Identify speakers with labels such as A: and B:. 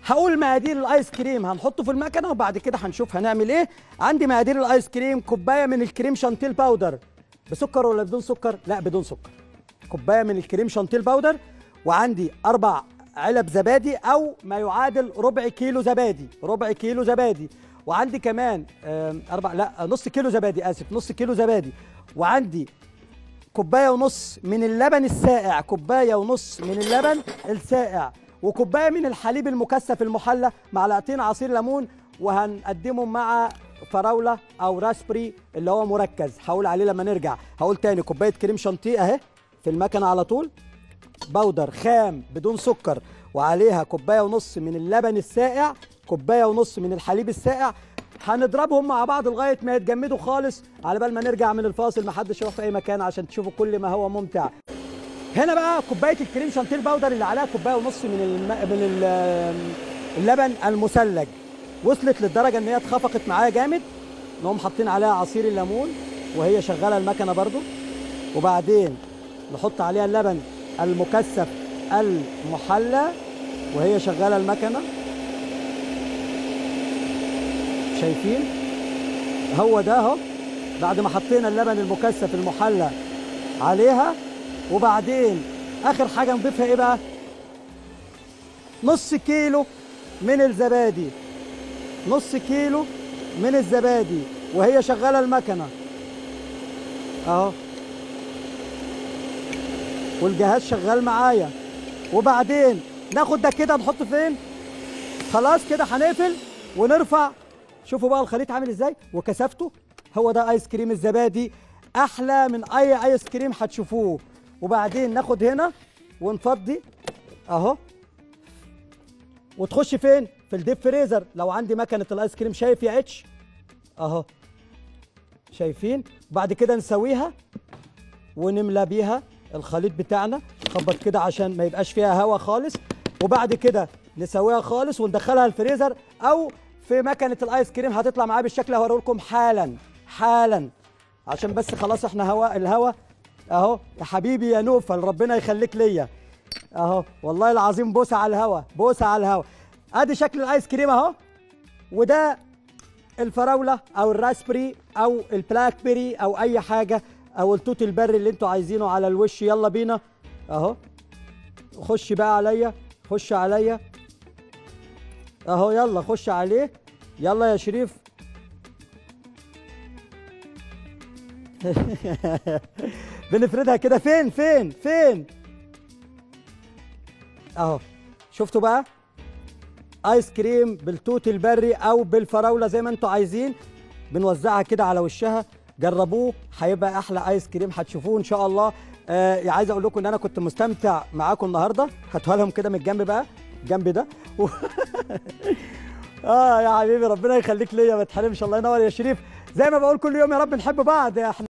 A: هقول مقادير الايس كريم هنحطه في المكنه وبعد كده هنشوف هنعمل ايه عندي مقادير الايس كريم كوبايه من الكريم شانتيل باودر بسكر ولا بدون سكر لا بدون سكر كوبايه من الكريم شانتيل باودر وعندي اربع علب زبادي او ما يعادل ربع كيلو زبادي ربع كيلو زبادي وعندي كمان آم، اربع لا نص كيلو زبادي اسف نص كيلو زبادي وعندي كوبايه ونص من اللبن الساقع كوبايه ونص من اللبن الساقع وكوبايه من الحليب المكثف المحلى معلقتين عصير ليمون وهنقدمه مع فراوله او راسبري اللي هو مركز هقول عليه لما نرجع هقول تاني كوبايه كريم شانتيه اهي في المكنه على طول بودر خام بدون سكر وعليها كوبايه ونص من اللبن الساقع كوبايه ونص من الحليب الساقع هنضربهم مع بعض لغايه ما يتجمدوا خالص على بال ما نرجع من الفاصل محدش يروح في اي مكان عشان تشوفوا كل ما هو ممتع هنا بقى كوبايه الكريم شانتيل باودر اللي عليها كوبايه ونص من الم... من ال- اللبن المثلج وصلت للدرجه ان هي اتخفقت معايا جامد نقوم حاطين عليها عصير الليمون وهي شغاله المكنه برضو وبعدين نحط عليها اللبن المكثف المحلى وهي شغاله المكنه شايفين هو ده اهو بعد ما حطينا اللبن المكثف المحلى عليها وبعدين اخر حاجه نضيفها ايه بقى نص كيلو من الزبادي نص كيلو من الزبادي وهي شغاله المكنه اهو والجهاز شغال معايا وبعدين ناخد ده كده نحط فين خلاص كده هنقفل ونرفع شوفوا بقى الخليط عامل ازاي وكثافته هو ده ايس كريم الزبادي احلى من اي ايس كريم هتشوفوه وبعدين ناخد هنا ونفضي اهو وتخش فين في الديب فريزر لو عندي مكنه الايس كريم شايف يا اتش اهو شايفين بعد كده نسويها ونملى بيها الخليط بتاعنا نخبط كده عشان ما يبقاش فيها هواء خالص وبعد كده نسويها خالص وندخلها الفريزر او في مكنه الايس كريم هتطلع معاه بالشكل اللي هوريه لكم حالا حالا عشان بس خلاص احنا هواء الهواء اهو يا حبيبي يا نوفل ربنا يخليك ليا اهو والله العظيم بوسه على الهوا بوسه على الهوا ادي شكل الايس كريم اهو وده الفراوله او الراسبري او البلاك بيري او اي حاجه او التوت البري اللي انتوا عايزينه على الوش يلا بينا اهو خش بقى عليا خش عليا اهو يلا خش عليه يلا يا شريف بنفردها كده فين فين فين اهو شفتوا بقى ايس كريم بالتوت البري او بالفراوله زي ما انتوا عايزين بنوزعها كده على وشها جربوه هيبقى احلى ايس كريم هتشوفوه ان شاء الله آه عايز اقول لكم ان انا كنت مستمتع معاكم النهارده هاتوها لهم كده من الجنب بقى الجنب ده و... اه يا حبيبي ربنا يخليك ليا ما تحرمش الله ينور يا شريف زي ما بقول كل يوم يا رب نحب بعض يا احنا